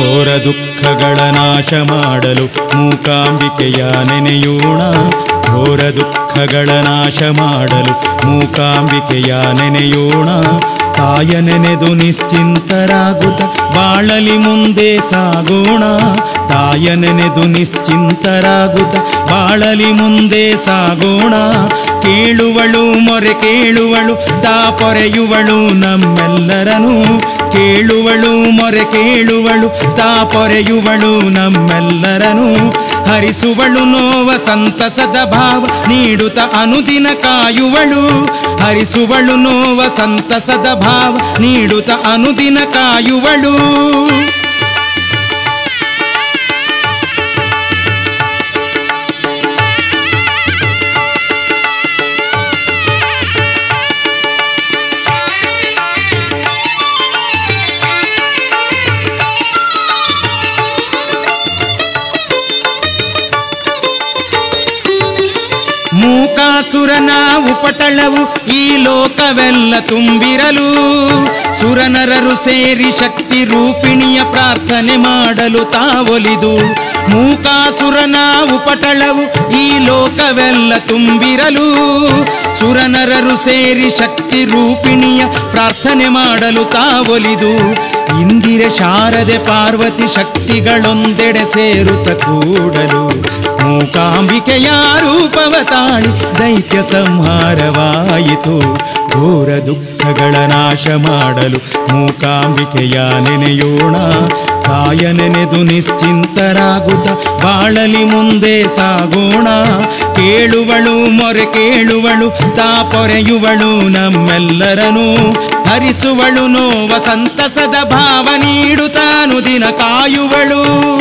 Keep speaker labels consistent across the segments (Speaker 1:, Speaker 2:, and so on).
Speaker 1: ಘೋರ ದುಃಖಗಳ ನಾಶ ಮಾಡಲು ಮೂಕಾಂಬಿಕೆಯ ನೆನೆಯೋಣ ಘೋರ ದುಃಖಗಳ ನಾಶ ಮಾಡಲು ಮೂಕಾಂಬಿಕೆಯ ನೆನೆಯೋಣ ತಾಯ ನೆನೆದು ನಿಶ್ಚಿಂತರಾಗುತ್ತ ಬಾಳಲಿ ಮುಂದೆ ಸಾಗೋಣ ತಾಯ ನೆನೆದು ನಿಶ್ಚಿಂತರಾಗುತ್ತ ಬಾಳಲಿ ಮುಂದೆ ಸಾಗೋಣ ಕೇಳುವಳು ಮೊರೆ ಕೇಳುವಳು ತಾ ಪೊರೆಯುವಳು ನಮ್ಮೆಲ್ಲರನು ಕೇಳುವಳು ಮೊರೆ ಕೇಳುವಳು ತಾ ಪೊರೆಯುವಳು ನಮ್ಮೆಲ್ಲರನು ಹರಿಸುವಳು ನೋವ ಸಂತಸದ ಭಾವ ನೀಡುತ್ತ ಅನುದಿನ ಕಾಯುವಳು ಹರಿಸುವಳು ನೋವ ಸಂತಸದ ಭಾವ ನೀಡುತ್ತ ಅನುದಿನ ಕಾಯುವಳು ಮೂಕಾಸುರನ ಉಪಟಳವು ಈ ಲೋಕವೆಲ್ಲ ತುಂಬಿರಲು ಸುರನರರು ಸೇರಿ ಶಕ್ತಿ ರೂಪಿಣಿಯ ಪ್ರಾರ್ಥನೆ ಮಾಡಲು ತಾವೊಲಿದು ಮೂಕಾಸುರನ ಉಪಟಳವು ಈ ಲೋಕವೆಲ್ಲ ತುಂಬಿರಲು ಸುರನರರು ಸೇರಿ ಶಕ್ತಿ ರೂಪಿಣಿಯ ಪ್ರಾರ್ಥನೆ ಮಾಡಲು ತಾವೊಲಿದು ಇಂದಿರೆ ಶಾರದೆ ಪಾರ್ವತಿ ಶಕ್ತಿಗಳೊಂದೆಡೆ ಸೇರುತ್ತ ಕೂಡಲು ಮೂಕಾಂಬಿಕೆಯ ರೂಪವ ತಾಳಿ ದೈತ್ಯ ಸಂಹಾರವಾಯಿತು ಘೋರ ದುಃಖಗಳ ನಾಶ ಮಾಡಲು ಮೂಕಾಂಬಿಕೆಯ ನೆನೆಯೋಣ ಕಾಯ ನೆನೆದು ನಿಶ್ಚಿಂತರಾಗುತ್ತ ಬಾಳಲಿ ಮುಂದೆ ಸಾಗೋಣ ಕೇಳುವಳು ಮೊರೆ ಕೇಳುವಳು ತಾ ಪೊರೆಯುವಳು ನಮ್ಮೆಲ್ಲರನು ಹರಿಸುವಳು ನೋವ ಸಂತಸದ ಭಾವ ನೀಡುತ್ತಾನು ದಿನ ಕಾಯುವಳು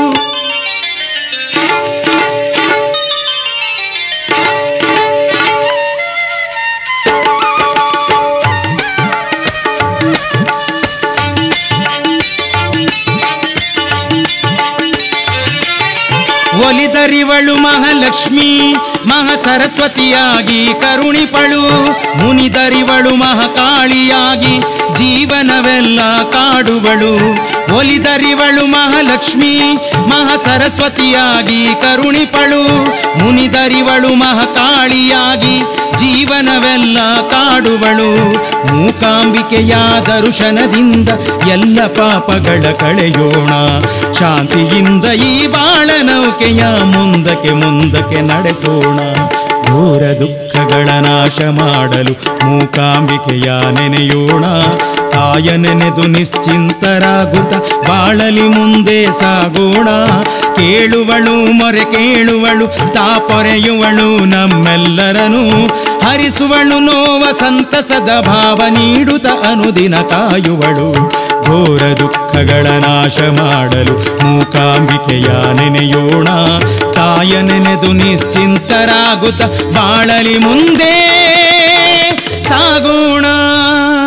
Speaker 1: ಒಲಿದರಿವಳು ಮಹಾಲಕ್ಷ್ಮಿ ಮಹಾ ಸರಸ್ವತಿಯಾಗಿ ಕರುಣಿಪಳು ಮುನಿದರಿವಳು ಮಹಾಕಾಳಿಯಾಗಿ ಜೀವನವೆಲ್ಲ ಕಾಡುವಳು ಒಲಿದರಿವಳು ಮಹಾಲಕ್ಷ್ಮಿ ಮಹಾ ಸರಸ್ವತಿಯಾಗಿ ಕರುಣಿಪಳು ಮುನಿದರಿವಳು ಮಹಾಕಾಳಿಯಾಗಿ ಜೀವನವೆಲ್ಲ ಕಾಡುವಳು ಮೂಕಾಂಬಿಕೆಯ ದರ್ಶನದಿಂದ ಎಲ್ಲ ಪಾಪಗಳ ಕಳೆಯೋಣ ಶಾಂತಿಯಿಂದ ಈ ಬಾಳ ನೌಕೆಯ ಮುಂದಕ್ಕೆ ಮುಂದಕ್ಕೆ ನಡೆಸೋಣ ಘೋರ ದುಃಖಗಳ ನಾಶ ಮಾಡಲು ಮೂಕಾಂಬಿಕೆಯ ನೆನೆಯೋಣ ತಾಯ ನೆನೆದು ನಿಶ್ಚಿಂತರಾಗುತ್ತ ಬಾಳಲಿ ಮುಂದೆ ಸಾಗೋಣ ಕೇಳುವಳು ಮೊರೆ ಕೇಳುವಳು ತಾ ಪೊರೆಯುವಳು ನಮ್ಮೆಲ್ಲರನು ಹರಿಸುವಳು ನೋವ ಸಂತಸದ ಭಾವ ನೀಡುತ್ತ ಅನುದಿನ ಕಾಯುವಳು ಘೋರ ದುಃಖಗಳ ನಾಶ ಮಾಡಲು ಮೂಕಾಂಬಿಕೆಯ ನೆನೆಯೋಣ ತಾಯ ನೆನೆದು ನಿಶ್ಚಿಂತರಾಗುತ್ತ ಬಾಳಲಿ ಮುಂದೆ ಸಾಗೋಣ